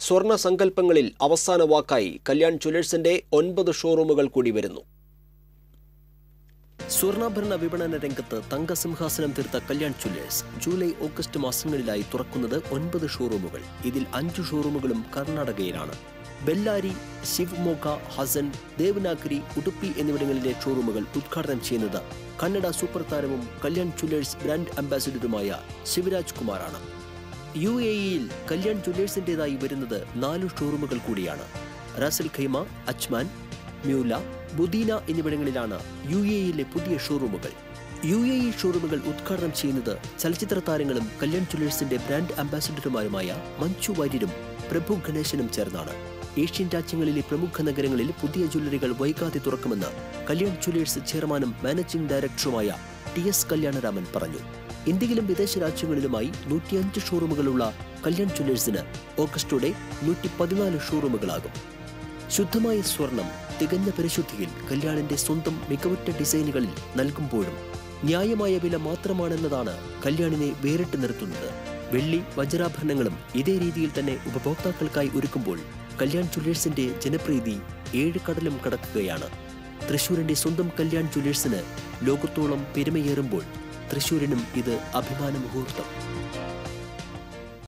സ്വർണ്ണ സങ്കല്പങ്ങളിൽ അവസാന വാക്കായി കല്യാൺ ജ്വല്ലേഴ്സിന്റെ ഒൻപത് ഷോറൂമുകൾ കൂടി വരുന്നു സ്വർണ്ണാഭരണ വിപണന രംഗത്ത് തങ്കസിംഹാസനം തീർത്ത കല്യാൺ ജ്വല്ലേഴ്സ് ജൂലൈ ഓഗസ്റ്റ് മാസങ്ങളിലായി തുറക്കുന്നത് ഒൻപത് ഷോറൂമുകൾ ഇതിൽ അഞ്ചു ഷോറൂമുകളും കർണാടകയിലാണ് ബെല്ലാരി ശിവ്മോഗ ഹസൻ ദേവനാഗരി ഉടുപ്പി എന്നിവിടങ്ങളിലെ ഷോറൂമുകൾ ഉദ്ഘാടനം ചെയ്യുന്നത് കന്നഡ സൂപ്പർ താരവും കല്യാൺ ജ്വല്ലേഴ്സ് ബ്രാൻഡ് അംബാസിഡറുമായ ശിവരാജ് കുമാറാണ് യു എ ഇയിൽ കല്യാൺ ജ്വല്ലേഴ്സിന്റേതായി വരുന്നത് നാലു ഷോറൂമുകൾ കൂടിയാണ് റാസൽ ഖൈമ അജ്മാൻ മ്യൂല ബുദീന എന്നിവിടങ്ങളിലാണ് യു എ ഇയിലെ പുതിയ ഷോറൂമുകൾ യു എ ഇ ഷോറൂമുകൾ ഉദ്ഘാടനം ചെയ്യുന്നത് ചലച്ചിത്ര താരങ്ങളും കല്യാൺ ജ്വല്ലേഴ്സിന്റെ ബ്രാൻഡ് അംബാസിഡറുമാരുമായ മഞ്ജു വാര്യരും പ്രഭു ഗണേശനും ചേർന്നാണ് ഏഷ്യൻ രാജ്യങ്ങളിലെ പ്രമുഖ നഗരങ്ങളിൽ പുതിയ ജ്വല്ലറികൾ വൈകാതെ തുറക്കുമെന്ന് കല്യാൺ ജ്വല്ലേഴ്സ് ചെയർമാനും മാനേജിംഗ് ഡയറക്ടറുമായ ടി എസ് കല്യാണരാമൻ പറഞ്ഞു ഇന്ത്യയിലും വിദേശ രാജ്യങ്ങളിലുമായി നൂറ്റിയഞ്ച് ഷോറൂമുകളുള്ള കല്യാൺ ജ്വല്ലേഴ്സിന് ഓഗസ്റ്റോടെ നൂറ്റി പതിനാല് ഷോറൂമുകളാകും ശുദ്ധമായ സ്വർണം തികഞ്ഞ പരിശുദ്ധിയിൽ കല്യാണിന്റെ സ്വന്തം മികവുറ്റ ഡിസൈനുകളിൽ നൽകുമ്പോഴും ന്യായമായ വില മാത്രമാണെന്നതാണ് കല്യാണിനെ വേറിട്ട് നിർത്തുന്നത് വെള്ളി വജ്രാഭരണങ്ങളും ഇതേ രീതിയിൽ തന്നെ ഉപഭോക്താക്കൾക്കായി ഒരുക്കുമ്പോൾ കല്യാൺ ജ്വല്ലേഴ്സിന്റെ ജനപ്രീതി ഏഴ് കടലും കടക്കുകയാണ് തൃശൂരിന്റെ സ്വന്തം കല്യാൺ ജ്വല്ലേഴ്സിന് ലോകത്തോളം പെരുമയേറുമ്പോൾ തൃശൂരിനും ഇത് അഭിമാന മുഹൂർത്തം